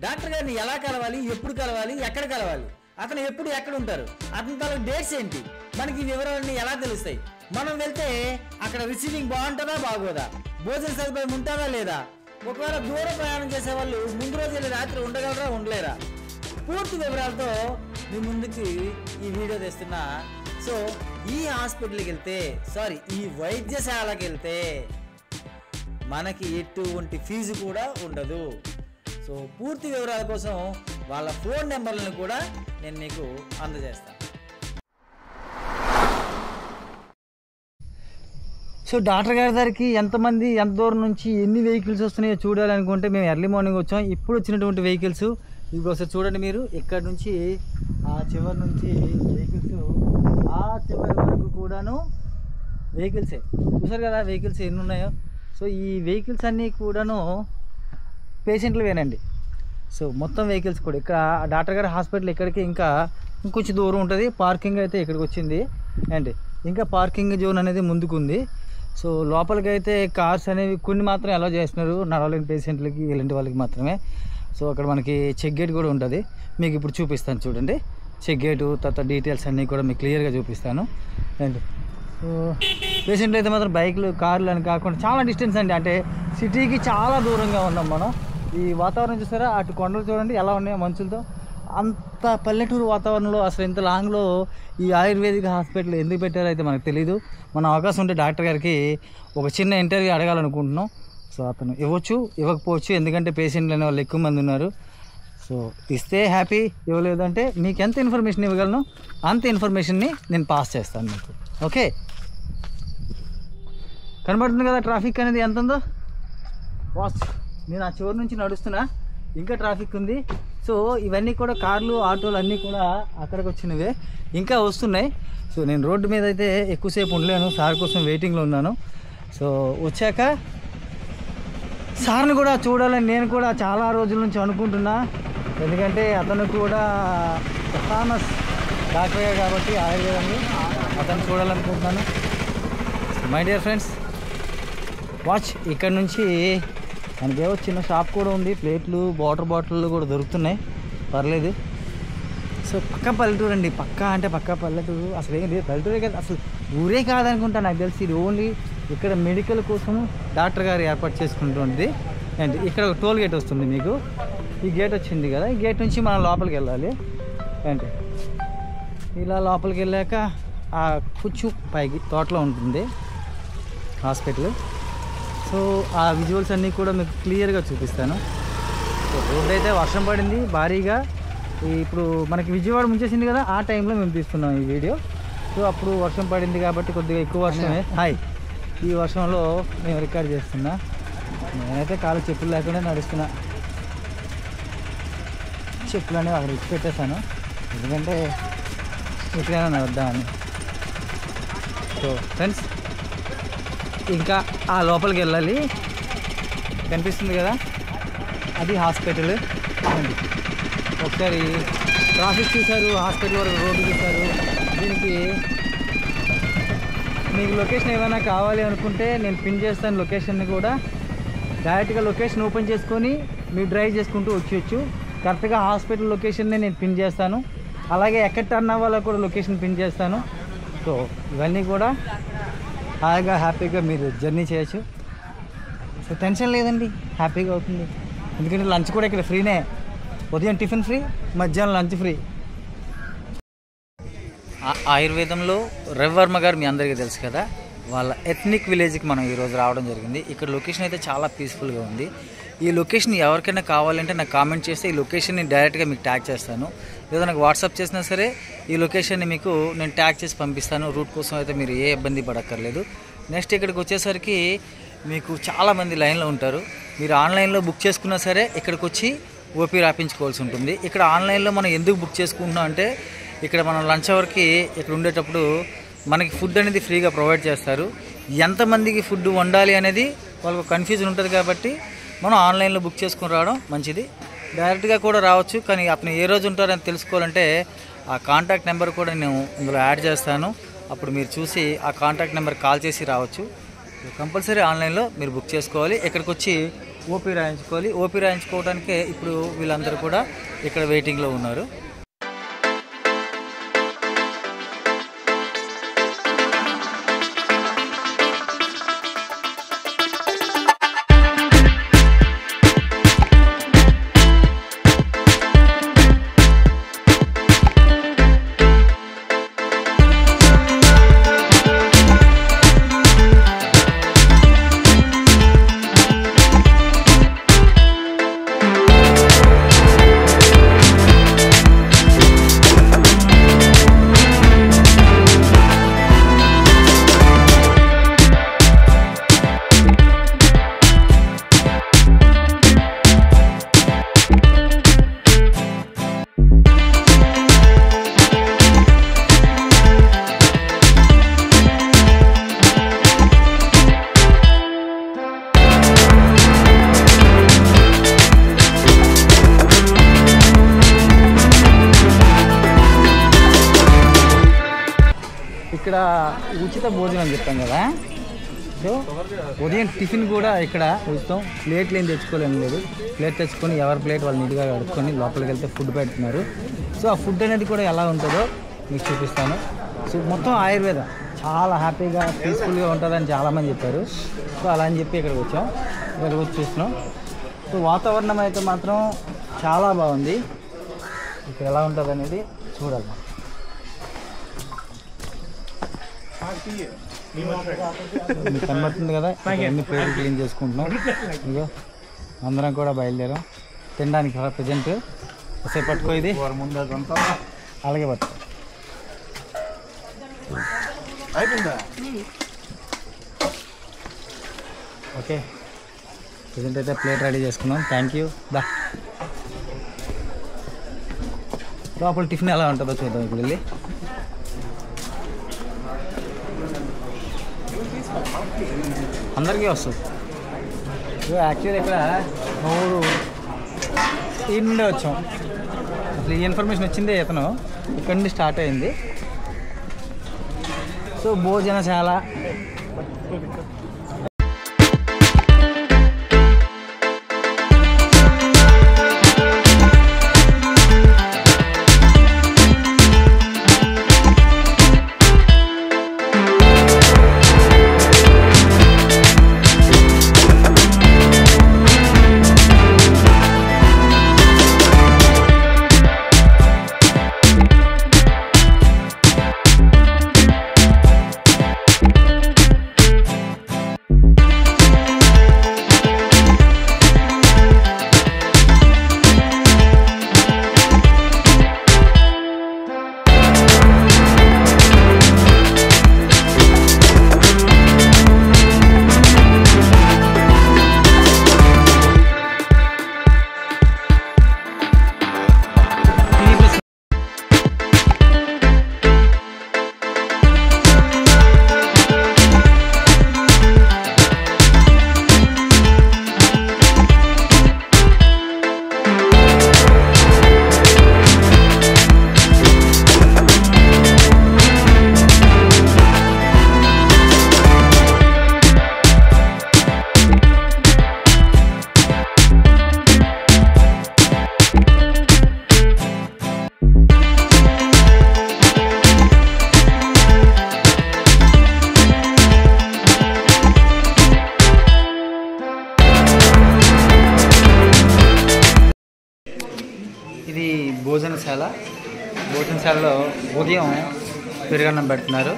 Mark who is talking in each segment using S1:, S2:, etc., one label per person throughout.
S1: Doctor గారిని ఎలా కలవాలి ఎప్పుడు కలవాలి ఎక్కడ కలవాలి అతను ఎప్పుడు ఎక్కడ ఉంటారు అతని తాలూకు డేట్స్ ఏంటి మనకి ఈ వివరాలన్నీ ఎలా తెలుస్తాయి మనం వెళ్తే అక్కడ రిసీవింగ్ బాగుంటుందా బాగోదా భోజన సదుపాయం ఉంటుందా లేదా ఒకవేళ దూర ప్రయాణం చేసే వాళ్ళు ముందు రోజు వెళ్ళి రాత్రి ఉండగలరా ఉండలేరా పూర్తి వివరాలతో మీ ముందుకి ఈ వీడియో తెస్తున్నా సో ఈ హాస్పిటల్కి వెళ్తే సారీ ఈ వైద్యశాలకి వెళ్తే మనకి ఎటువంటి ఫీజు కూడా ఉండదు సో పూర్తి వివరాల కోసం వాళ్ళ ఫోన్ నెంబర్లను కూడా నేను మీకు అందజేస్తాను సో డాక్టర్ గారి దగ్గరికి ఎంతమంది ఎంత దూరం నుంచి ఎన్ని వెహికల్స్ వస్తున్నాయో చూడాలనుకుంటే మేము ఎర్లీ మార్నింగ్ వచ్చాం ఇప్పుడు వచ్చినటువంటి వెహికల్స్ ఇవి ఒకసారి చూడండి మీరు ఇక్కడ నుంచి ఆ చివరి నుంచి వెహికల్స్ ఆ చివరి వరకు కూడాను వెహికల్సే చూసారు కదా వెహికల్స్ ఎన్ని ఉన్నాయో సో ఈ వెహికల్స్ అన్నీ కూడాను పేషెంట్లు వేనండి సో మొత్తం వెహికల్స్ కూడా ఇక్కడ డాక్టర్ గారి హాస్పిటల్ ఇక్కడికి ఇంకా ఇంకొంచెం దూరం ఉంటుంది పార్కింగ్ అయితే ఇక్కడికి వచ్చింది అండి ఇంకా పార్కింగ్ జోన్ అనేది ముందుకు ఉంది సో లోపలికి అయితే కార్స్ అనేవి కొన్ని మాత్రం అలౌ చేస్తున్నారు నడవలేని పేషెంట్లకి ఇలాంటి వాళ్ళకి మాత్రమే సో అక్కడ మనకి చెక్ గేట్ కూడా ఉంటుంది మీకు ఇప్పుడు చూపిస్తాను చూడండి చెక్ గేటు తర్వాత డీటెయిల్స్ అన్నీ కూడా మీకు క్లియర్గా చూపిస్తాను అండి సో పేషెంట్లు అయితే మాత్రం బైక్లు కార్లు అని కాకుండా చాలా డిస్టెన్స్ అండి అంటే సిటీకి చాలా దూరంగా ఉన్నాం మనం ఈ వాతావరణం చూసారా అటు కొండలు చూడండి ఎలా ఉన్నాయో మంచులతో అంత పల్లెటూరు వాతావరణంలో అసలు ఇంత లాంగ్లో ఈ ఆయుర్వేదిక్ హాస్పిటల్ ఎందుకు పెట్టారో అయితే మనకు తెలియదు మన అవకాశం ఉంటే డాక్టర్ గారికి ఒక చిన్న ఇంటర్వ్యూ అడగాలనుకుంటున్నాం సో అతను ఇవ్వచ్చు ఇవ్వకపోవచ్చు ఎందుకంటే పేషెంట్లు అనే వాళ్ళు ఎక్కువ మంది ఉన్నారు సో ఇస్తే హ్యాపీ ఇవ్వలేదంటే మీకు ఎంత ఇన్ఫర్మేషన్ ఇవ్వగలను అంత ఇన్ఫర్మేషన్ని నేను పాస్ చేస్తాను మీకు ఓకే కనబడుతుంది కదా ట్రాఫిక్ అనేది ఎంత ఉందో వాచ్ నేను ఆ చివరి నుంచి నడుస్తున్నా ఇంకా ట్రాఫిక్ ఉంది సో ఇవన్నీ కూడా కార్లు ఆటోలు అన్నీ కూడా అక్కడికి వచ్చినవే ఇంకా వస్తున్నాయి సో నేను రోడ్డు మీద అయితే ఎక్కువసేపు ఉండలేను సార్ కోసం వెయిటింగ్లో ఉన్నాను సో వచ్చాక సార్ని కూడా చూడాలని నేను కూడా చాలా రోజుల నుంచి అనుకుంటున్నా ఎందుకంటే అతను కూడా ఫేమస్ డాక్టర్ కాబట్టి ఆయుర్వేదంలో అతను చూడాలనుకుంటున్నాను మై డియర్ ఫ్రెండ్స్ వాచ్ ఇక్కడ నుంచి మనకేవో చిన్న షాప్ కూడా ఉంది ప్లేట్లు వాటర్ బాటిల్ కూడా దొరుకుతున్నాయి పర్లేదు సో పక్క పల్లెటూరు అండి పక్క అంటే పక్క పల్లెటూరు అసలు ఏం లేదు పల్లెటూరే కదా అసలు ఊరే కాదనుకుంటా నాకు తెలిసి ఇది ఓన్లీ ఇక్కడ మెడికల్ కోసం డాక్టర్ గారు ఏర్పాటు చేసుకుంటుంది అండ్ ఇక్కడ ఒక టోల్ గేట్ వస్తుంది మీకు ఈ గేట్ వచ్చింది కదా ఈ గేట్ నుంచి మనం లోపలికి వెళ్ళాలి ఏంటి ఇలా లోపలికి వెళ్ళాక ఆ కుచ్చు పైకి తోటలో ఉంటుంది హాస్పిటల్ సో ఆ విజువల్స్ అన్నీ కూడా మీకు క్లియర్గా చూపిస్తాను సో రోడ్ అయితే వర్షం పడింది భారీగా ఈ ఇప్పుడు మనకి విజయవాడ ముంచేసింది కదా ఆ టైంలో మేము తీసుకున్నాం ఈ వీడియో సో అప్పుడు వర్షం పడింది కాబట్టి కొద్దిగా ఎక్కువ వర్షమే హాయ్ ఈ వర్షంలో మేము రికార్డ్ చేస్తున్నా నేనైతే కాలు చెప్పులు లేకుండా నడుస్తున్నా చెప్పులు అనేవి అక్కడ ఇచ్చి పెట్టేశాను ఎందుకంటే ఎక్కడైనా నడుద్దామని సో ఫ్రెండ్స్ ఇంకా ఆ లోపలికి వెళ్ళాలి కనిపిస్తుంది కదా అది హాస్పిటల్ అండి ఒకసారి ట్రాఫిక్ చూశారు హాస్పిటల్ వరకు రోడ్డు చూశారు దీనికి మీకు లొకేషన్ ఏమైనా కావాలి అనుకుంటే నేను పిన్ చేస్తాను లొకేషన్ని కూడా డైరెక్ట్గా లొకేషన్ ఓపెన్ చేసుకొని మీరు డ్రైవ్ చేసుకుంటూ వచ్చేయచ్చు కరెక్ట్గా హాస్పిటల్ లొకేషన్ని నేను పిన్ చేస్తాను అలాగే ఎక్కడ టర్న్ అవ్వాలో కూడా లొకేషన్ పిన్ చేస్తాను సో ఇవన్నీ కూడా హాయిగా హ్యాపీగా మీరు జర్నీ చేయొచ్చు సో టెన్షన్ లేదండి హ్యాపీగా అవుతుంది ఎందుకంటే లంచ్ కూడా ఇక్కడ ఫ్రీనే ఉదయం టిఫిన్ ఫ్రీ మధ్యాహ్నం లంచ్ ఫ్రీ ఆయుర్వేదంలో రవివర్మ గారు మీ అందరికీ తెలుసు కదా వాళ్ళ ఎథ్నిక్ విలేజ్కి మనం ఈరోజు రావడం జరిగింది ఇక్కడ లొకేషన్ అయితే చాలా పీస్ఫుల్గా ఉంది ఈ లొకేషన్ ఎవరికైనా కావాలంటే నాకు కామెంట్ చేస్తే ఈ లొకేషన్ని డైరెక్ట్గా మీకు ట్యాగ్ చేస్తాను లేదా నాకు వాట్సాప్ చేసినా సరే ఈ లొకేషన్ని మీకు నేను ట్యాగ్ చేసి పంపిస్తాను రూట్ కోసం అయితే మీరు ఏ ఇబ్బంది పడక్కర్లేదు నెక్స్ట్ ఇక్కడికి వచ్చేసరికి మీకు చాలామంది లైన్లో ఉంటారు మీరు ఆన్లైన్లో బుక్ చేసుకున్నా సరే ఇక్కడికి వచ్చి ఓపీ రాపించుకోవాల్సి ఉంటుంది ఇక్కడ ఆన్లైన్లో మనం ఎందుకు బుక్ చేసుకుంటున్నాం అంటే ఇక్కడ మనం లంచ్ అవర్కి ఇక్కడ ఉండేటప్పుడు మనకి ఫుడ్ అనేది ఫ్రీగా ప్రొవైడ్ చేస్తారు ఎంతమందికి ఫుడ్ వండాలి అనేది వాళ్ళకు కన్ఫ్యూజన్ ఉంటుంది కాబట్టి మనం ఆన్లైన్లో బుక్ చేసుకుని రావడం మంచిది డైరెక్ట్గా కూడా రావచ్చు కానీ అతను ఏ రోజు ఉంటారని తెలుసుకోవాలంటే ఆ కాంటాక్ట్ నెంబర్ కూడా నేను ఇందులో యాడ్ చేస్తాను అప్పుడు మీరు చూసి ఆ కాంటాక్ట్ నెంబర్ కాల్ చేసి రావచ్చు కంపల్సరీ ఆన్లైన్లో మీరు బుక్ చేసుకోవాలి ఇక్కడికి వచ్చి ఓపీ రాయించుకోవాలి ఓపీ రాయించుకోవడానికే ఇప్పుడు వీళ్ళందరూ కూడా ఇక్కడ వెయిటింగ్లో ఉన్నారు ఇక్కడ ఉచిత భోజనం చెప్తాం కదా సో ఉదయం టిఫిన్ కూడా ఇక్కడ ఉచితం ప్లేట్లు ఏం తెచ్చుకోలేం లేదు ప్లేట్ తెచ్చుకొని ఎవరి ప్లేట్ వాళ్ళు నీట్గా కడుక్కొని లోపలికి వెళ్తే ఫుడ్ పెడుతున్నారు సో ఆ ఫుడ్ అనేది కూడా ఎలా ఉంటుందో మీకు చూపిస్తాను సో మొత్తం ఆయుర్వేద చాలా హ్యాపీగా పీస్ఫుల్గా ఉంటుందని చాలామంది చెప్పారు సో అలా అని చెప్పి ఇక్కడికి వచ్చాం ఇక్కడికి వచ్చి చూస్తున్నాం సో వాతావరణం అయితే మాత్రం చాలా బాగుంది ఇక్కడ ఎలా ఉంటుంది అనేది చూడాలి మీకు కనబడుతుంది కదా అన్ని ప్లేట్లు క్లీన్ చేసుకుంటున్నాం ఇగో అందరం కూడా బయలుదేరాం తినడానికి ప్రజెంట్ ఒకసారి పట్టుకో ఇది అలాగే పట్టుకో ఓకే ప్రజెంట్ అయితే ప్లేట్ రెడీ చేసుకున్నాం థ్యాంక్ యూ దా లోపల టిఫిన్ ఎలా ఉంటుందో చూద్దాం ఇప్పుడు వెళ్ళి అందరికీ వస్తుంది సో యాక్చువల్లీ ఇక్కడ మా ఊరు ఈ నుండే వచ్చాం అసలు ఈ ఇన్ఫర్మేషన్ వచ్చిందే ఇతను ఇక్కడ నుండి స్టార్ట్ అయింది సో భోజనశాల టీ ప్లస్ ఇది భోజనశాల భోజనశాలలో ఉదయం పెరుగన్నం పెడుతున్నారు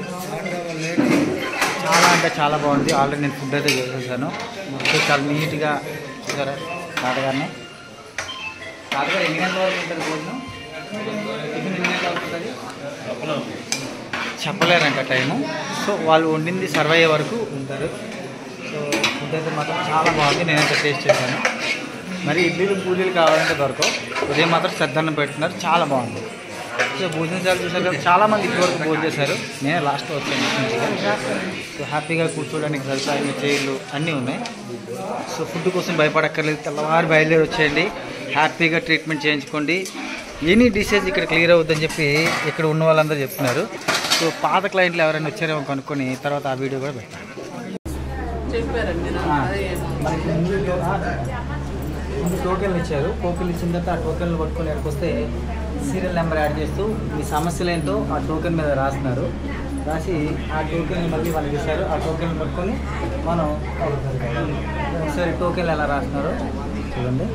S1: చాలా అంటే చాలా బాగుంది ఆల్రెడీ నేను ఫుడ్ అయితే చేసేసాను సో చాలా నీట్గా చూసారా తాతగారిని తాతగారు ఎన్ని గంటల వరకు ఉంటుంది భోజనం టిఫిన్ ఎన్ని గంటల వరకు ఉంటుంది చెప్పలేరంట టైము సో వాళ్ళు వండింది సర్వ్ అయ్యే వరకు ఉంటారు సో ఫుడ్ అయితే మాత్రం చాలా బాగుంది నేనైతే టేస్ట్ చేశాను మరి ఇడ్లీలు పూరీలు కావాలంటే దొరకవు ఉదయం మాత్రం శ్రద్ధన్న పెడుతున్నారు చాలా బాగుంది సో భోజనశాల చూసారు కదా చాలా మంది ఇప్పటివరకు భోజనం చేశారు నేనే లాస్ట్ వచ్చాను మంచిగా సో హ్యాపీగా కూర్చోడానికి సదుపాయం చైర్లు అన్నీ ఉన్నాయి సో ఫుడ్ కోసం భయపడక్కర్లేదు తెల్లవారు బయలుదేరి వచ్చేయండి హ్యాపీగా ట్రీట్మెంట్ చేయించుకోండి ఎనీ డిసీజ్ ఇక్కడ క్లియర్ అవుద్దని చెప్పి ఇక్కడ ఉన్న వాళ్ళందరూ చెప్తున్నారు సో పాత క్లయింట్లు ఎవరైనా వచ్చారేమో కనుక్కొని తర్వాత ఆ వీడియో కూడా పెట్టాను
S2: చెప్పారండి నాకు
S1: ఆ.
S2: అదే
S1: మనకి ముందు ముందు టోకెన్లు ఇచ్చారు టోకెన్లు ఇచ్చిన తర్వాత ఆ టోకెన్లు పట్టుకొని ఇక్కడికి వస్తే సీరియల్ నెంబర్ యాడ్ చేస్తూ మీ సమస్యలు ఏంటో ఆ టోకెన్ మీద రాస్తున్నారు రాసి ఆ టోకెన్ మళ్ళీ వాళ్ళకి ఇస్తారు ఆ టోకెన్ పట్టుకొని మనం ఒకసారి టోకెన్లు ఎలా రాస్తున్నారో చూడండి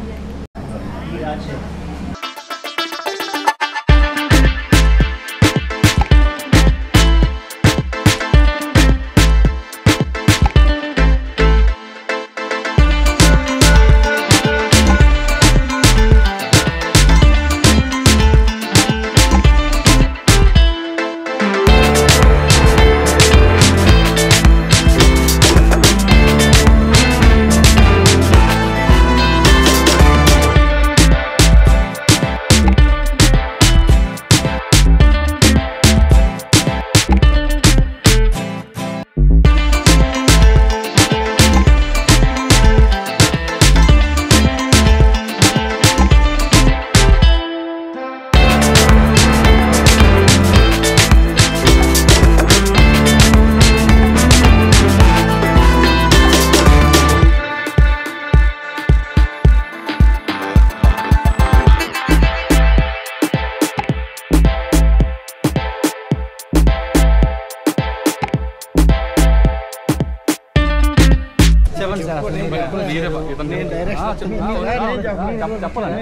S1: చెప్పండి సార్ అసలు
S2: మీరే బా- ఇతను- ఆ, చెప్పు. ఆ, చెప్ప- చెప్పాలండి.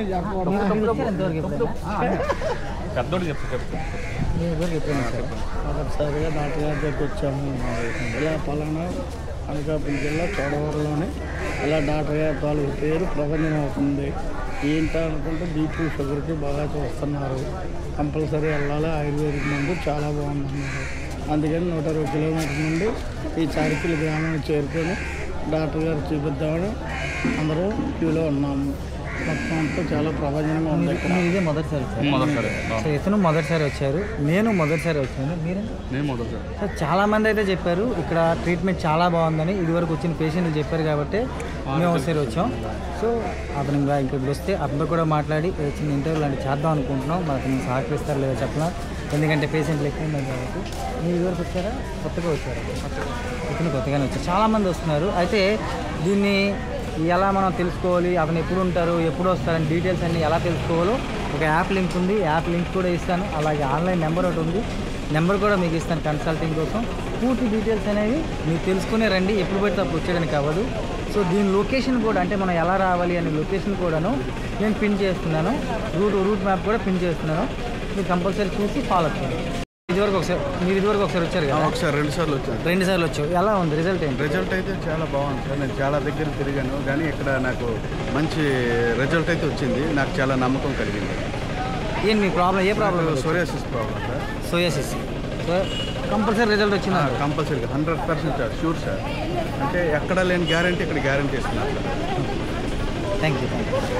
S2: పెద్దోడు చెప్పు చెప్పు
S3: మొదటిసారిగా డాక్టర్ గారి దగ్గరికి వచ్చాము ఇలా పలానా అనకాపల్లి జిల్లా చోడవరంలోనే ఇలా డాక్టర్ గారి తాలూకు పేరు ప్రపంచం అవుతుంది ఏంటో అనుకుంటే బీపీ షుగర్కి బాగా చూస్తున్నారు కంపల్సరీ వెళ్ళాలి ఆయుర్వేదిక్ మందు చాలా బాగుందన్నారు అందుకని నూట ఇరవై కిలోమీటర్ల నుండి ఈ చారికల్ గ్రామానికి చేరుకొని డాక్టర్ గారు చూపిద్దామని అందరూ క్యూలో ఉన్నాము మొత్తం అంతా చాలా ప్రపంచంగా ఉంది ఇక్కడ
S1: మీరు ఇదే మొదటిసారి వచ్చారు
S2: మొదటిసారి
S1: సో ఇతను మొదటిసారి వచ్చారు నేను మొదటిసారి వచ్చాను మీరు
S2: నేను మొదటిసారి
S1: సో చాలా మంది అయితే చెప్పారు ఇక్కడ ట్రీట్మెంట్ చాలా బాగుందని ఇదివరకు వచ్చిన పేషెంట్లు చెప్పారు కాబట్టి మేము ఒకసారి వచ్చాం సో అతను ఇంకా ఇక్కడికి వస్తే అతనితో కూడా మాట్లాడి ఏ చిన్న ఇంటర్వ్యూ లాంటి చేద్దాం అనుకుంటున్నాం మరి అతను సహకరిస్తారు లేదో చెప్పలా ఎందుకంటే పేషెంట్లు ఎక్కువ ఉన్నారు కాబట్టి మీరు ఇదివరకు వచ్చారా కొత్తగా వచ్చారా ఇతను కొత్తగానే వచ్చారు చాలామంది వస్తున్నారు అయితే దీన్ని ఎలా మనం తెలుసుకోవాలి అతను ఎప్పుడు ఉంటారు ఎప్పుడు వస్తారని డీటెయిల్స్ అన్ని ఎలా తెలుసుకోవాలో ఒక యాప్ లింక్ ఉంది యాప్ లింక్ కూడా ఇస్తాను అలాగే ఆన్లైన్ నెంబర్ ఒకటి ఉంది నెంబర్ కూడా మీకు ఇస్తాను కన్సల్టింగ్ కోసం పూర్తి డీటెయిల్స్ అనేవి మీరు తెలుసుకునే రండి ఎప్పుడు పడితే అప్పుడు వచ్చేయడానికి అవ్వదు సో దీని లొకేషన్ కూడా అంటే మనం ఎలా రావాలి అనే లొకేషన్ కూడాను నేను పిన్ చేస్తున్నాను రూట్ రూట్ మ్యాప్ కూడా పిన్ చేస్తున్నాను మీరు కంపల్సరీ చూసి ఫాలో చేయండి ఇదివరకు ఒకసారి మీరు ఇదివరకు ఒకసారి వచ్చారు కదా
S3: ఒకసారి రెండు సార్లు వచ్చాను
S1: రెండు సార్లు వచ్చారు ఎలా ఉంది రిజల్ట్ ఏంటి
S3: రిజల్ట్ అయితే చాలా బాగుంది సార్ నేను చాలా దగ్గర తిరిగాను కానీ ఇక్కడ నాకు మంచి రిజల్ట్ అయితే వచ్చింది నాకు చాలా నమ్మకం కలిగింది
S1: ఏం మీ ప్రాబ్లం ఏ ప్రాబ్లం
S3: సోరియాసిస్ ప్రాబ్లం సార్
S1: సోయాసిస్ సో కంపల్సరీ రిజల్ట్ వచ్చిందా
S3: కంపల్సరీగా hundred percent sir sure sir అంటే ఎక్కడ లేని గ్యారంటీ ఇక్కడ గ్యారంటీ ఇస్తున్నారు సార్
S1: థ్యాంక్ యూ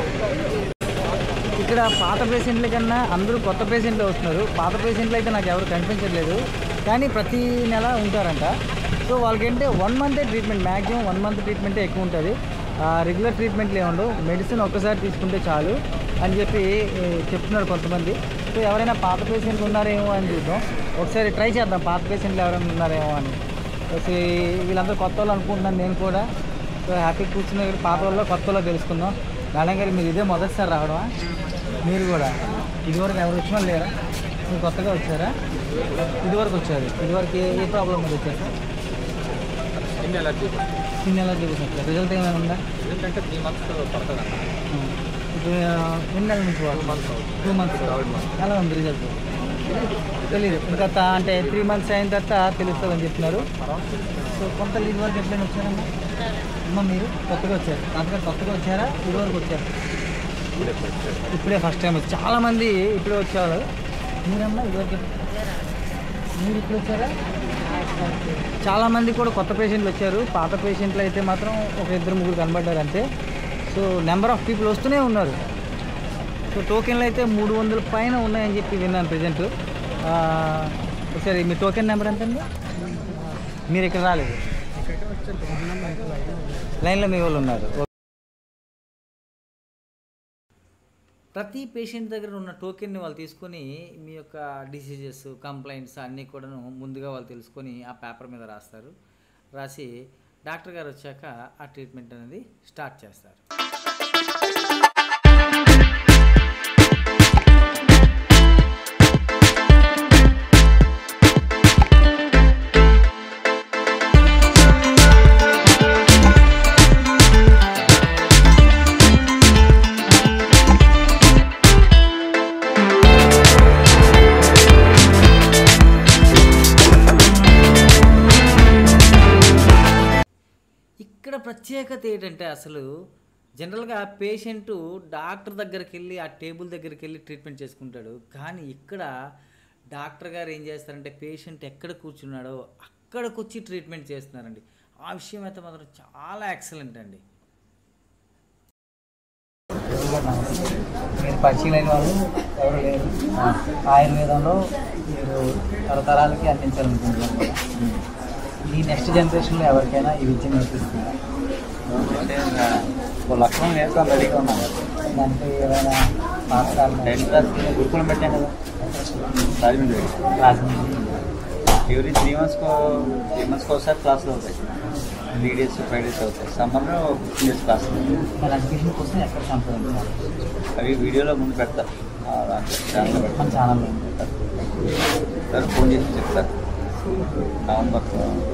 S1: ఇక్కడ పాత పేషెంట్ల కన్నా అందరూ కొత్త పేషెంట్లు వస్తున్నారు పాత పేషెంట్లు అయితే నాకు ఎవరు కనిపించట్లేదు కానీ ప్రతి నెల ఉంటారంట సో వాళ్ళకంటే వన్ మంతే ట్రీట్మెంట్ మ్యాక్సిమం వన్ మంత్ ట్రీట్మెంటే ఎక్కువ ఉంటుంది రెగ్యులర్ ట్రీట్మెంట్లు ఏముండవు మెడిసిన్ ఒక్కసారి తీసుకుంటే చాలు అని చెప్పి ఏ, చెప్తున్నారు కొంతమంది సో ఎవరైనా పాత పేషెంట్లు ఉన్నారేమో అని చూద్దాం ఒకసారి ట్రై చేద్దాం పాత పేషెంట్లు ఎవరైనా ఉన్నారేమో అని సో వీళ్ళందరూ కొత్త వాళ్ళు అనుకుంటున్నాను నేను కూడా సో హ్యాపీ కూర్చున్న ఇక్కడ పాత వాళ్ళు కొత్త వాళ్ళు తెలుసుకుందాం మేడం గారు మీరు ఇదే మొదటిసారి రావడమా మీరు కూడా ఇదివరకు ఎవరు వచ్చిన వాళ్ళు లేరా మీరు కొత్తగా వచ్చారా ఇదివరకు వచ్చారు ఇదివరకు ఏ ఏ ప్రాబ్లం మీద వచ్చారు సార్
S2: ఎన్ని ఎలర్జీ
S1: స్కిన్ ఎలా చూపించారు రిజల్ట్ ఏమైనా ఉందా
S2: ఎందుకంటే త్రీ మంత్స్ పడుతుంది
S1: ఆ. ఇప్పుడు ఆ, ఎన్ని నెలల నుంచి టూ మంత్స్ టూ మంత్స్ ఎలా ఉంది రిజల్ట్ తెలియదు ఇంకా తా- అంటే త్రీ మంత్స్ అయిన తర్వాత తెలుస్తుందని చెప్తున్నారు సో కొంత ఇది వరకు ఎట్లయినా వచ్చారమ్మా అమ్మ మీరు కొత్తగా వచ్చారు అందుకని కొత్తగా వచ్చారా ఇది వరకు వచ్చారు ఇప్పుడే ఫస్ట్ టైం వచ్చి చాలా మంది ఇప్పుడే వచ్చేవాళ్ళు మీరమ్మా ఇదివరకు ఎప్పుడు- మీరు ఇప్పుడు వచ్చారా చాలా మంది కూడా కొత్త పేషెంట్లు వచ్చారు పాత పేషెంట్లు అయితే మాత్రం ఒక ఇద్దరు ముగ్గురు కనబడ్డారు అంతే సో నెంబర్ ఆఫ్ పీపుల్ వస్తూనే ఉన్నారు సో టోకెన్లు అయితే మూడు వందల పైన ఉన్నాయని చెప్పి విన్నాను ప్రజెంట్ ఒకసారి మీ టోకెన్ నెంబర్ ఎంత అండి మీరు ఇక్కడ రాలేదు లైన్లో మీ వాళ్ళు ఉన్నారు ప్రతి పేషెంట్ దగ్గర ఉన్న టోకెన్ని వాళ్ళు తీసుకొని మీ యొక్క డిసీజెస్ కంప్లైంట్స్ అన్నీ కూడాను ముందుగా వాళ్ళు తెలుసుకొని ఆ పేపర్ మీద రాస్తారు రాసి డాక్టర్ గారు వచ్చాక ఆ ట్రీట్మెంట్ అనేది స్టార్ట్ చేస్తారు ఇక్కడ ప్రత్యేకత ఏంటంటే అసలు జనరల్గా పేషెంట్ డాక్టర్ దగ్గరికి వెళ్ళి ఆ టేబుల్ దగ్గరికి వెళ్ళి ట్రీట్మెంట్ చేసుకుంటాడు కానీ ఇక్కడ డాక్టర్ గారు ఏం చేస్తారంటే పేషెంట్ ఎక్కడ కూర్చున్నాడో అక్కడికి వచ్చి ట్రీట్మెంట్ చేస్తున్నారండి ఆ విషయం అయితే మాత్రం చాలా ఎక్సలెంట్ అండి మీరు పరిచయం వాళ్ళు ఎవరు లేరు ఆయుర్వేదంలో మీరు తరతరాలకి అందించాలనుకుంటున్నారు కదా. ఈ నెక్స్ట్ జనరేషన్లో ఎవరికైనా ఈ విద్య నేర్పిస్తున్నారు
S2: అంటే ఇంకా ఒక లక్షణం నేర్చుకొని రెడీగా ఉన్నాను
S1: దాంట్లో ఏమైనా పాఠశాల
S2: టెన్త్ క్లాస్ గురుకులం పెట్టాం కదా రాజమండ్రి
S1: రాజమండ్రి
S2: ఎవ్రీ త్రీ మంత్స్కో త్రీ మంత్స్కి ఒకసారి క్లాసులు అవుతాయి త్రీ డేస్ ఫైవ్ డేస్ అవుతాయి సమ్మర్లో ఫిఫ్టీన్ డేస్ క్లాస్
S1: మన ఎడ్యుకేషన్ కోసం ఎక్కడ సంప్రదించాలి
S2: అవి వీడియోలో ముందు పెడతారు ఆ, దాంట్లో ఛానల్లో
S1: మన
S2: పెడతారు
S1: ఛానల్లో
S2: సార్ ఫోన్ చేసి చెప్తారు నవంబర్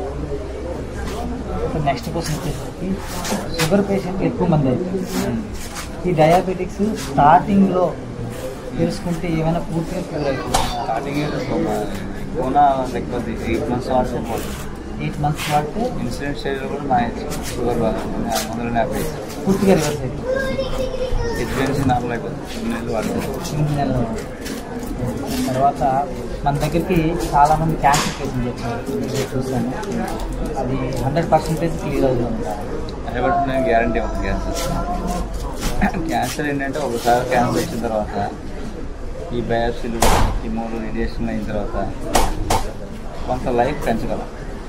S1: నెక్స్ట్ క్వశ్చన్ వచ్చేసరికి షుగర్ పేషెంట్ ఎక్కువ మంది అవుతారు ఈ డయాబెటిక్స్ స్టార్టింగ్లో తెలుసుకుంటే ఏమైనా పూర్తిగా క్యూర్ అయిపోతుంది
S2: స్టార్టింగ్ కోనా లేకపోతే ఎయిట్ మంత్స్ వాడితే పోతుంది
S1: ఎయిట్ మంత్స్ వాడితే
S2: ఇన్సూరెన్స్ స్టేజ్లో కూడా మానేసి షుగర్ బాగా మందులు యాభై
S1: పూర్తిగా రివర్స్ అయిపోతుంది
S2: హెచ్బిఎన్సీ నార్మల్ అయిపోతుంది రెండు నెలలు వాడితే
S1: ఎనిమిది నెలలు తర్వాత మన దగ్గరికి చాలామంది క్యాన్సర్ పేషెంట్ వచ్చారు నేను చూశాను అది హండ్రెడ్ పర్సెంటేజ్ క్లియర్ అవుతుంది
S2: నిలబెట్టుకునే గ్యారంటీ ఉంది క్యాన్సర్ క్యాన్సర్ ఏంటంటే ఒకసారి క్యాన్సర్ వచ్చిన తర్వాత ఈ బయాప్సీలు ఈ మూడు రేడియేషన్ అయిన తర్వాత కొంత లైఫ్ పెంచగలం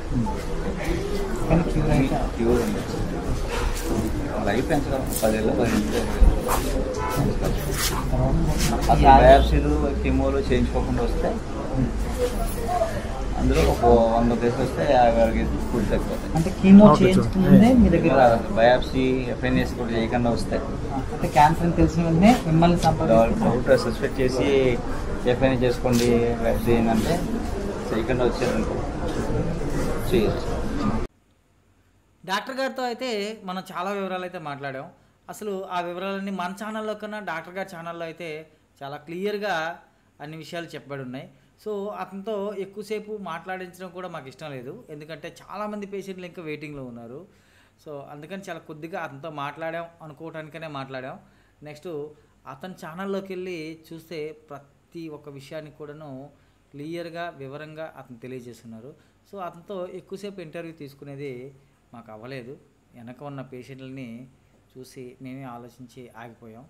S1: కానీ క్యూర్ అయితే
S2: క్యూర్ ఉంది లైఫ్ పెంచగలం పదేళ్ళు పదిహేను
S1: తర్వాత
S2: అసలు
S1: ఈ ఆయుర్-
S2: బయాప్సీలు కెమోలు చేయించుకోకుండా వస్తే అందులో ఒక వంద కేసులు వస్తే యాభై ఆరు కేసులు ఫుడ్ తగ్గిపోతాయి
S1: అంటే కీమో చేయించుకుందే మీ దగ్గర
S2: బయాప్సీ ఎఫ్ఎన్ఎస్ కూడా చేయకుండా వస్తే
S1: అంటే క్యాన్సర్ అని తెలిసిన వెంటనే మిమ్మల్ని సంప్రదించి
S2: డాక్టర్ సస్పెక్ట్ చేసి ఎఫ్ఐఆర్ చేసుకోండి వ్యాక్సిన్ అంటే చేయకుండా వచ్చారనుకో చేయొచ్చు
S1: డాక్టర్ గారితో అయితే మనం చాలా వివరాలు అయితే మాట్లాడాం అసలు ఆ వివరాలన్నీ మన ఛానల్లో కన్నా డాక్టర్ గారి ఛానల్లో అయితే చాలా క్లియర్గా అన్ని విషయాలు చెప్పబడి ఉన్నాయి సో అతనితో ఎక్కువసేపు మాట్లాడించడం కూడా మాకు ఇష్టం లేదు ఎందుకంటే చాలామంది పేషెంట్లు ఇంకా వెయిటింగ్లో ఉన్నారు సో అందుకని చాలా కొద్దిగా అతనితో మాట్లాడాం అనుకోవటానికనే మాట్లాడాం నెక్స్ట్ అతని ఛానల్లోకి వెళ్ళి చూస్తే ప్రతి ఒక్క విషయాన్ని కూడాను క్లియర్గా వివరంగా అతను తెలియజేస్తున్నారు సో అతనితో ఎక్కువసేపు ఇంటర్వ్యూ తీసుకునేది మాకు అవ్వలేదు వెనక ఉన్న పేషెంట్లని చూసి మేమే ఆలోచించి ఆగిపోయాం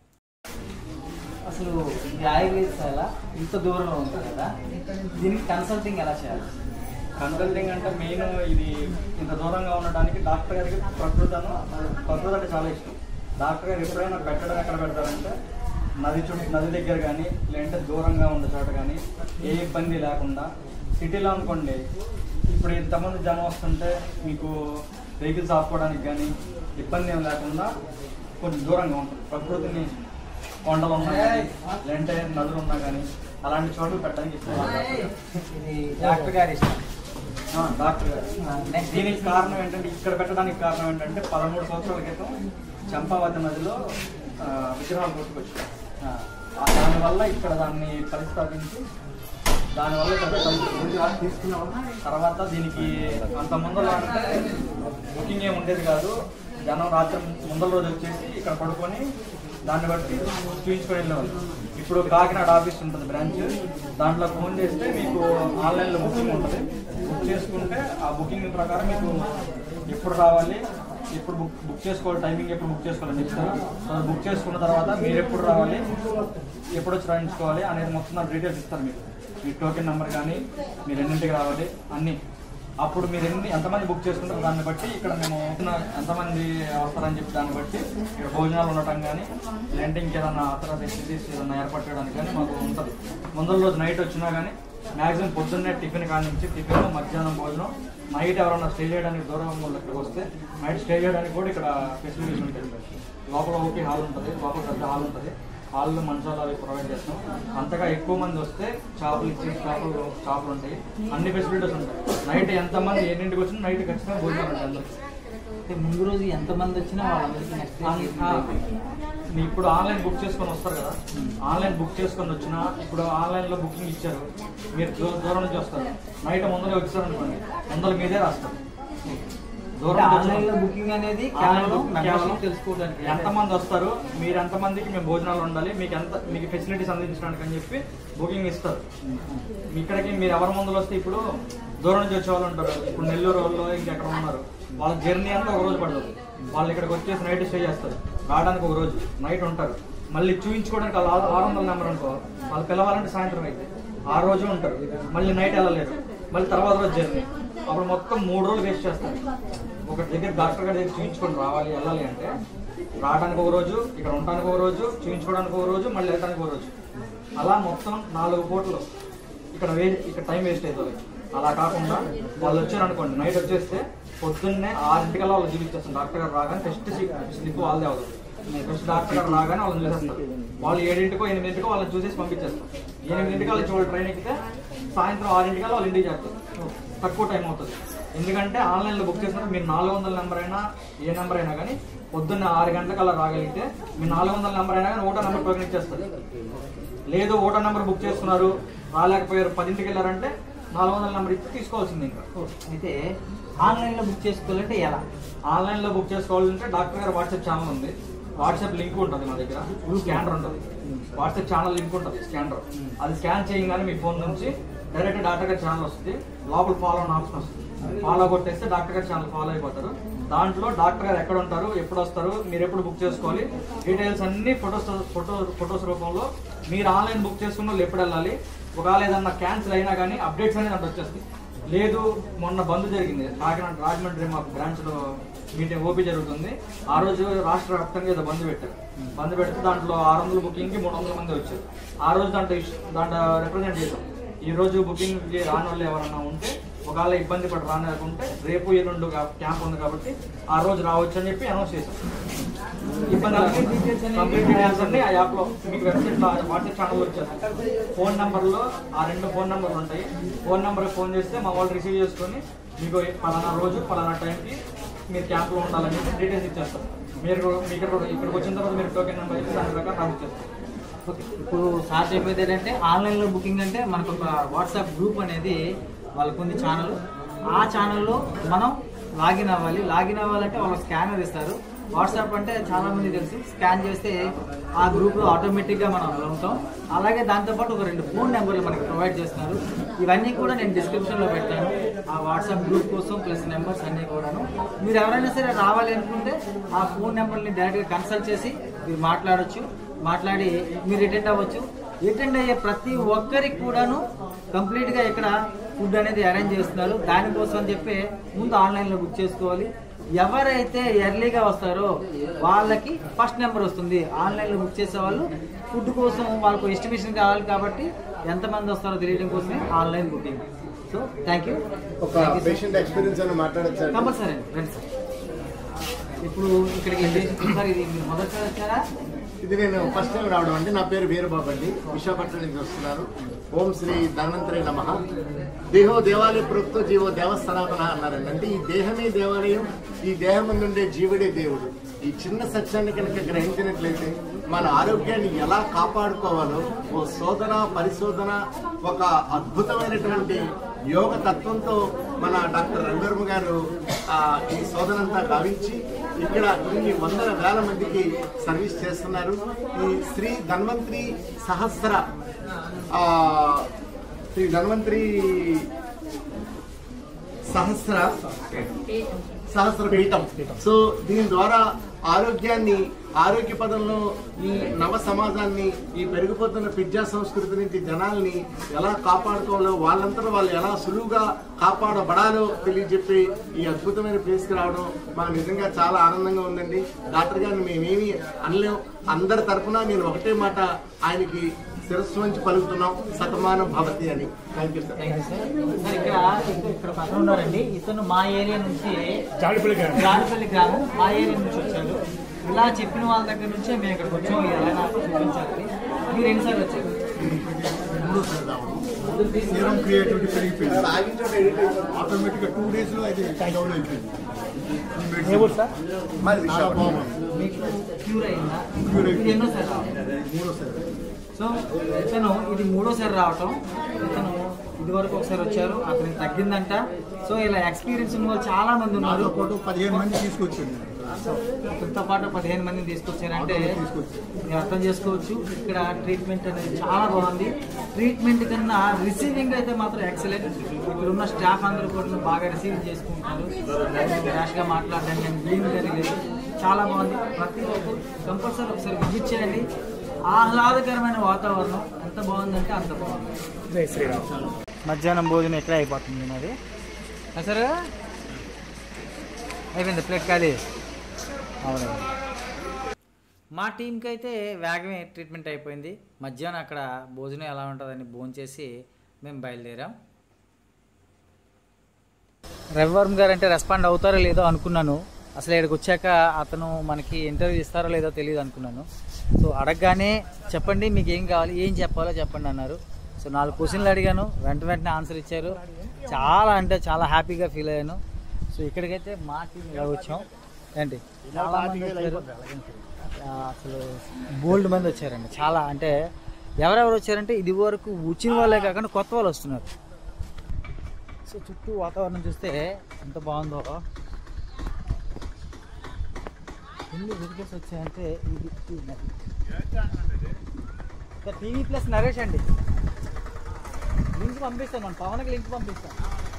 S1: అసలు ఈ ఆయుర్వేదశాల ఇంత దూరంలో ఉంది కదా దీనికి కన్సల్టింగ్ ఎలా చేయాలి
S3: కన్సల్టింగ్ అంటే మెయిన్ ఇది ఇంత దూరంగా ఉండడానికి డాక్టర్ గారికి ప్రకృతను ప్రకృతి అంటే చాలా ఇష్టం డాక్టర్ గారు ఎప్పుడైనా పెట్టడం ఎక్కడ పెడతారంటే నది చుట్టూ నది దగ్గర కానీ లేదంటే దూరంగా ఉన్న చోట కానీ ఏ ఇబ్బంది లేకుండా సిటీలో అనుకోండి ఇప్పుడు ఇంతమంది జనం వస్తుంటే మీకు వెహికల్స్ ఆపుకోవడానికి కానీ ఇబ్బంది ఏం లేకుండా కొంచెం దూరంగా ఉంటుంది ప్రకృతిని కొండలు ఉన్నా కానీ లేదంటే నదులు ఉన్నా కానీ అలాంటి చోట్ల పెట్టడానికి ఇష్టం
S1: ఇది డాక్టర్ గారి ఇష్టం
S3: ఆ, డాక్టర్ గారు
S1: నెక్స్ట్
S3: దీనికి కారణం ఏంటంటే ఇక్కడ పెట్టడానికి కారణం ఏంటంటే పదమూడు సంవత్సరాల క్రితం చంపావతి నదిలో ఆ, విగ్రహాలు కొట్టుకొచ్చారు ఆ, దానివల్ల ఇక్కడ దాన్ని పరిస్థాపించి దానివల్ల ఇక్కడ పరిస్థితి తీసుకున్నాం తర్వాత దీనికి అంత ముందర అంటే బుకింగ్ ఏమి ఉండేది కాదు జనం రాత్రి ముందల రోజు వచ్చేసి ఇక్కడ పడుకొని దాన్ని బట్టి చూపించుకొని వెళ్ళేవాళ్ళు ఇప్పుడు కాకినాడ ఆఫీస్ ఉంటుంది బ్రాంచ్ దాంట్లో ఫోన్ చేస్తే మీకు ఆన్లైన్లో బుకింగ్ ఉంటుంది బుక్ చేసుకుంటే ఆ బుకింగ్ ప్రకారం మీకు ఎప్పుడు రావాలి ఎప్పుడు బుక్ బుక్ చేసుకోవాలి టైమింగ్ ఎప్పుడు బుక్ చేసుకోవాలని చెప్తారు సో బుక్ చేసుకున్న తర్వాత మీరు ఎప్పుడు రావాలి ఎప్పుడు వచ్చి రాయించుకోవాలి అనేది మొత్తం నా డీటెయిల్స్ ఇస్తారు మీకు మీ టోకెన్ నెంబర్ కానీ మీరు ఎన్నింటికి రావాలి అన్నీ అప్పుడు మీరు ఎన్ని ఎంతమంది బుక్ చేసుకుంటారో దాన్ని బట్టి ఇక్కడ మేము ఎంతమంది వస్తారని చెప్పి దాన్ని బట్టి ఇక్కడ భోజనాలు ఉండటం కానీ లేదంటే ఇంకేదన్నా అతర ఫెసిలిటీస్ ఏదన్నా ఏర్పాటు చేయడానికి కానీ మాకు ఉంటుంది ముందర రోజు నైట్ వచ్చినా కానీ
S4: మ్యాక్సిమం పొద్దున్నే టిఫిన్ కాడి నుంచి టిఫిన్ మధ్యాహ్నం భోజనం నైట్ ఎవరైనా స్టే చేయడానికి దూరం వాళ్ళు ఇక్కడికి వస్తే నైట్ స్టే చేయడానికి కూడా ఇక్కడ ఫెసిలిటీస్ ఉంటాయి లోపల ఓకే హాల్ ఉంటుంది లోపల పెద్ద హాల్ ఉంటుంది హాల్లో మంచాలు అవి ప్రొవైడ్ చేస్తాం అంతగా ఎక్కువ మంది వస్తే చేపలు ఇచ్చి చేపలు చేపలు ఉంటాయి అన్ని ఫెసిలిటీస్ ఉంటాయి నైట్ ఎంతమంది ఎన్నింటికి వచ్చినా నైట్ ఖచ్చితంగా భోజనం ఉంటుంది అందరికీ
S1: అంటే ముందు రోజు ఎంతమంది వచ్చినా వాళ్ళందరికీ నెక్స్ట్
S4: ఆ, మీ ఇప్పుడు ఆన్లైన్ బుక్ చేసుకొని వస్తారు కదా ఆన్లైన్ బుక్ చేసుకొని వచ్చినా ఇప్పుడు ఆన్లైన్ లో బుకింగ్ ఇచ్చారు మీరు దూ- దూరం నుంచి వస్తారు నైట్ ముందరే వచ్చారు అనుకోండి ముందర మీదే రాస్తారు దూరం నుంచి
S1: ఆన్లైన్ లో
S4: వచ్చిన-
S1: బుకింగ్ అనేది
S4: ఆన్లైన్
S1: కేవలం
S4: బుకింగ్
S1: membership
S4: కేవలం
S1: తెలుసుకోవడానికి
S4: ఎంతమంది వస్తారు మీరు ఎంతమందికి మేము భోజనాలు ఉండాలి మీకు ఎంత మీకు ఫెసిలిటీస్ అందించడానికి అని చెప్పి బుకింగ్ ఇస్తారు మీ ఇక్కడికి మీరు ఎవరి ముందులో వస్తే ఇప్పుడు దూరం నుంచి వచ్చే వాళ్ళు ఉంటారు ఇప్పుడు నెల్లూరు వాళ్ళు ఇంకెక్కడ ఉన్నారు వాళ్ళ జర్నీ అంతా ఒక రోజు పడుతుంది వాళ్ళు ఇక్కడికి వచ్చేసి నైట్ స్టే చేస్తారు రావడానికి ఒక రోజు నైట్ ఉంటారు మళ్ళీ చూపించుకోవడానికి వాళ్ళు ఆరు ఆరు వందల నెంబర్ అనుకో వాళ్ళు పిలవాలంటే సాయంత్రం అయితే ఆ రోజు ఉంటారు మళ్ళీ నైట్ వెళ్ళలేరు మళ్ళీ తర్వాత రోజు జర్నీ అప్పుడు మొత్తం మూడు రోజులు వేస్ట్ చేస్తారు ఒక దగ్గర డాక్టర్ గారి దగ్గర చూపించుకొని రావాలి వెళ్ళాలి అంటే రావడానికి ఒక రోజు ఇక్కడ ఉండడానికి ఒక రోజు చూపించుకోవడానికి ఒక రోజు మళ్ళీ వెళ్ళడానికి ఒక రోజు అలా మొత్తం నాలుగు పూటలు ఇక్కడ వే ఇక్కడ టైం వేస్ట్ అవుతుంది అలా కాకుండా వాళ్ళు వచ్చారు అనుకోండి నైట్ వచ్చేస్తే పొద్దున్నే ఆరింటికల్లా వాళ్ళు చూపించేస్తారు డాక్టర్ గారు రాగానే టెస్ట్ స్లిప్ వాళ్ళదే అవుతుంది ఫస్ట్ డాక్టర్ గారు రాగానే వాళ్ళని చూసేస్తారు వాళ్ళు ఏడింటికో ఎనిమిదింటికో వాళ్ళని చూసేసి పంపించేస్తారు ఎనిమిదింటికి వాళ్ళు వాళ్ళు ట్రైన్ ఎక్కితే సాయంత్రం ఆరింటికల్లా వాళ్ళు ఇంటికి చేస్తారు తక్కువ టైం అవుతుంది ఎందుకంటే ఆన్లైన్లో బుక్ చేసినప్పుడు మీరు నాలుగు వందల నెంబర్ అయినా ఏ నెంబర్ అయినా కానీ పొద్దున్న ఆరు గంటలకల్లా రాగలిగితే మీ నాలుగు వందల నెంబర్ అయినా కానీ ఓటో నెంబర్ టోకెన్ ఇచ్చేస్తారు లేదు ఓటో నెంబర్ బుక్ చేసుకున్నారు రాలేకపోయారు పదింటికి వెళ్ళారంటే నాలుగు వందల నెంబర్ ఇచ్చి తీసుకోవాల్సింది ఇంకా
S1: అయితే ఆన్లైన్ లో బుక్ చేసుకోవాలంటే ఎలా
S4: ఆన్లైన్ లో బుక్ చేసుకోవాలంటే డాక్టర్ గారు వాట్సాప్ ఛానల్ ఉంది వాట్సాప్ లింక్ ఉంటుంది మా దగ్గర స్కానర్ ఉంటుంది వాట్సాప్ ఛానల్ లింక్ ఉంటుంది స్కానర్ అది స్కాన్ చేయగానే మీ ఫోన్ నుంచి డైరెక్ట్ డాక్టర్ గారి ఛానల్ వస్తుంది లోపల ఫాలో అని ఆప్షన్ వస్తుంది ఫాలో కొట్టేస్తే డాక్టర్ గారి ఛానల్ ఫాలో అయిపోతారు దాంట్లో డాక్టర్ గారు ఎక్కడ ఉంటారు ఎప్పుడు వస్తారు మీరు ఎప్పుడు బుక్ చేసుకోవాలి డీటెయిల్స్ అన్ని ఫొటోస్ ఫోటో ఫొటోస్ రూపంలో మీరు ఆన్లైన్ బుక్ చేసుకున్న వాళ్ళు ఎప్పుడు వెళ్ళాలి ఒకవేళ ఏదన్నా క్యాన్సిల్ అయినా కానీ అప్డేట్స్ అనేది అంటే వచ్చేస్తాయి లేదు మొన్న బంద్ జరిగింది కాకినాడ రాజమండ్రి మాకు బ్రాంచ్ లో మీటింగ్ ఓపీ జరుగుతుంది ఆ రోజు రాష్ట్ర వ్యాప్తంగా ఏదో బంద్ పెట్టారు బంద్ పెడితే దాంట్లో ఆరు వందల బుకింగ్ కి మూడు వందల మంది వచ్చారు ఆ రోజు దాంట్లో ఇష్- దాంట్లో రిప్రజెంట్ చేసాం ఈ రోజు బుకింగ్ కి రాని వాళ్ళు ఎవరన్నా ఉంటే ఒకవేళ ఇబ్బంది పడి రానుకుంటే రేపు ఎల్లుండు క్యాంప్ ఉంది కాబట్టి ఆ రోజు రావచ్చు అని చెప్పి అనౌన్స్ చేశాం ఇబ్బంది కంప్లీట్ డీటెయిల్స్ అన్ని ఆ యాప్ లో మీకు వెబ్సైట్ లో వాట్సాప్ ఛానల్ వచ్చేస్తాయి ఫోన్ నంబర్ లో ఆ రెండు ఫోన్ నంబర్లు ఉంటాయి ఫోన్ నంబర్ ఫోన్ చేస్తే మా వాళ్ళు రిసీవ్ చేసుకొని మీకు పలానా రోజు పలానా టైంకి మీరు క్యాంప్ లో ఉండాలని చెప్పి డీటెయిల్స్ ఇచ్చేస్తారు మీరు మీ ఇక్కడ ఇక్కడికి వచ్చిన తర్వాత మీరు టోకెన్ నెంబర్ ఇచ్చి దాని ప్రకారం నాకు ఇచ్చేస్తారు
S1: ఓకే ఇప్పుడు సార్ చెప్పేది ఏంటంటే ఆన్లైన్లో బుకింగ్ అంటే మనకు ఒక వాట్సాప్ గ్రూప్ అనేది వాళ్ళకు ఉంది ఛానల్ ఆ ఛానల్లో మనం లాగిన్ అవ్వాలి లాగిన్ అవ్వాలంటే వాళ్ళు స్కానర్ ఇస్తారు వాట్సాప్ అంటే చాలా మంది తెలుసు స్కాన్ చేస్తే ఆ గ్రూప్లో ఆటోమేటిక్గా మనం అందులో ఉంటాం అలాగే దాంతోపాటు ఒక రెండు ఫోన్ నెంబర్లు మనకి ప్రొవైడ్ చేస్తున్నారు ఇవన్నీ కూడా నేను డిస్క్రిప్షన్లో పెడతాను ఆ వాట్సాప్ గ్రూప్ కోసం ప్లస్ నెంబర్స్ అన్నీ కూడాను మీరు ఎవరైనా సరే రావాలి అనుకుంటే ఆ ఫోన్ నెంబర్ని డైరెక్ట్గా కన్సల్ట్ చేసి మీరు మాట్లాడొచ్చు మాట్లాడి మీరు అటెండ్ అవ్వచ్చు అటెండ్ అయ్యే ప్రతి ఒక్కరికి కూడాను కంప్లీట్గా ఇక్కడ ఫుడ్ అనేది అరేంజ్ చేస్తున్నారు దానికోసం అని చెప్పి ముందు ఆన్లైన్లో బుక్ చేసుకోవాలి ఎవరైతే ఎర్లీగా వస్తారో వాళ్ళకి ఫస్ట్ నెంబర్ వస్తుంది ఆన్లైన్లో బుక్ చేసే వాళ్ళు ఫుడ్ కోసం వాళ్ళకు ఎస్టిమేషన్ కావాలి కాబట్టి ఎంతమంది వస్తారో తెలియడం కోసమే online booking so thank you
S5: ఒక పేషెంట్ ఎక్స్పీరియన్స్ అని మాట్లాడచ్చు
S1: కంపల్సరీ అండి రండి సార్ ఇప్పుడు ఇక్కడికి సార్ ఇది మీరు మొదటిసారి వచ్చారా
S5: ఇది నేను ఫస్ట్ టైం రావడం అండి నా పేరు వీరబాబు అండి విశాఖపట్నం నుంచి వస్తున్నాను ఓం శ్రీ ధన్వంతరి నమ దేహో దేవాలయ ప్రభుత్వ జీవో దేవస్థానాపన అన్నారండి అంటే ఈ దేహమే దేవాలయం ఈ దేహం ఉండే జీవుడే దేవుడు ఈ చిన్న సత్యాన్ని కనుక గ్రహించినట్లయితే మన ఆరోగ్యాన్ని ఎలా కాపాడుకోవాలో ఓ శోధన పరిశోధన ఒక అద్భుతమైనటువంటి యోగ తత్వంతో మన డాక్టర్ రవివర్మ గారు ఆ, ఈ శోధనంతా గావించి ఇక్కడ ఇన్ని వందల వేల మందికి సర్వీస్ చేస్తున్నారు ఈ శ్రీ ధన్వంతరి సహస్ర ఆ, శ్రీ ధన్వంతరి సహస్ర సహస్ర పీఠం సో దీని ద్వారా ఆరోగ్యాన్ని ఆరోగ్య పదంలో ఈ నవ సమాజాన్ని ఈ పెరిగిపోతున్న పిజ్జా సంస్కృతి నుంచి జనాల్ని ఎలా కాపాడుకోవాలో వాళ్ళంతా వాళ్ళు ఎలా సులువుగా కాపాడబడాలో తెలియజెప్పి ఈ అద్భుతమైన ప్లేస్కి రావడం మాకు నిజంగా చాలా ఆనందంగా ఉందండి డాక్టర్ గారిని మేమేమి అనలేం అందరి తరఫున నేను ఒకటే మాట ఆయనకి శిరస్సు నుంచి పలుకుతున్నాం సతమానం భవతి అని థ్యాంక్ యూ సార్
S1: సార్ ఇక్కడ ఇక్కడ పక్కన ఉన్నారండి ఇతను మా ఏరియా నుంచి
S3: జాడిపల్లి గారు
S1: జానపల్లి గ్రామం మా ఏరియా నుంచి వచ్చారు ఇలా చెప్పిన వాళ్ళ దగ్గర నుంచే మేము ఇక్కడికి వచ్చాము ఇది ఎలా నాకు చూపించాలి మీరు ఎన్నిసార్లు వచ్చారు
S6: సీరం క్రియేటివిటీ పెరిగిపోయింది ఆటోమేటిక్గా టూ డేస్లో అది డౌన్ అయిపోయింది
S3: ఏ ఊరు సార్
S6: మరి విశాఖపట్నం
S1: మీకు క్యూర్ అయిందా
S6: Cure
S1: ఇది ఎన్నోసారి రావడం
S6: మూడోసారి
S1: సో ఇతను ఇది మూడోసారి రావటం ఇతను ఇది వరకు ఒకసారి వచ్చారు అతనికి తగ్గిందంట సో ఇలా ఎక్స్పీరియన్స్ ఉన్న వాళ్ళు చాలా మంది ఉన్నారు
S6: నాతో పాటు పదిహేను మంది తీసుకొచ్చాను
S1: సో ఇతనితో పాటు పదిహేను మందిని తీసుకొచ్చారంటే
S6: తీసుకొచ్చాను
S1: మీరు అర్థం చేసుకోవచ్చు ఇక్కడ ట్రీట్మెంట్ అనేది చాలా బాగుంది ట్రీట్మెంట్ కన్నా రిసీవింగ్ అయితే మాత్రం ఎక్సలెంట్ ఇక్కడ ఉన్న స్టాఫ్ అందరూ కూడా బాగా రిసీవ్ చేసుకుంటారు ర్యాష్గా మాట్లాడడం కానీ ఏం కానీ లేదు చాలా బాగుంది ప్రతి ఒక్కరు కంపల్సరీ ఒకసారి విజిట్ చేయండి ఆహ్లాదకరమైన వాతావరణం ఎంత బాగుందంటే అంత బాగుంది
S3: జై శ్రీరామ్
S1: మధ్యాహ్నం భోజనం ఎక్కడ అయిపోతుంది నాది సరే అయిపోయింది ప్లేట్ ఖాళీ అవును మా టీంకి అయితే వేగమే ట్రీట్మెంట్ అయిపోయింది మధ్యాహ్నం అక్కడ భోజనం ఎలా ఉంటుందని భోంచేసి మేము బయలుదేరాం రవివర్మ గారు అంటే రెస్పాండ్ అవుతారో లేదో అనుకున్నాను అసలు ఇక్కడికి వచ్చాక అతను మనకి ఇంటర్వ్యూ ఇస్తారో లేదో తెలియదు అనుకున్నాను సో అడగగానే చెప్పండి మీకు ఏం కావాలి ఏం చెప్పాలో చెప్పండి అన్నారు సో నాలుగు క్వశ్చన్లు అడిగాను వెంట వెంటనే ఆన్సర్ ఇచ్చారు చాలా అంటే చాలా హ్యాపీగా ఫీల్ అయ్యాను సో ఇక్కడికైతే మా టీం ఇలా వచ్చాం ఏంటి చాలా మంది వచ్చారు ఆ, అసలు బోల్డ్ మంది వచ్చారండి చాలా అంటే ఎవరెవరు వచ్చారంటే ఇది వరకు వచ్చిన వాళ్ళే కాకుండా కొత్త వాళ్ళు వస్తున్నారు సో చుట్టూ వాతావరణం చూస్తే ఎంత బాగుందో ఎన్ని వెజిటేస్ వచ్చాయంటే ఇది ఈ నది టీవీ ప్లస్ నరేష్ అండి లింక్ పంపిస్తాను మన పవన్కి లింక్ పంపిస్తాను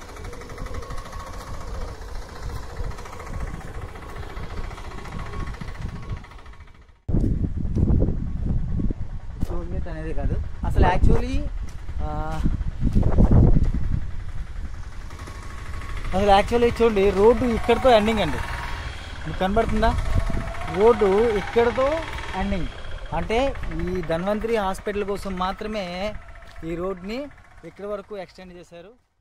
S1: టోల్గేట్ అనేది కాదు అసలు యాక్చువల్లీ అసలు యాక్చువల్లీ చూడండి రోడ్డు ఇక్కడితో ఎండింగ్ అండి మీకు కనబడుతుందా రోడ్డు ఇక్కడితో ఎండింగ్ అంటే ఈ ధన్వంతరి హాస్పిటల్ కోసం మాత్రమే ఈ రోడ్ని ఇక్కడి వరకు ఎక్స్టెండ్ చేశారు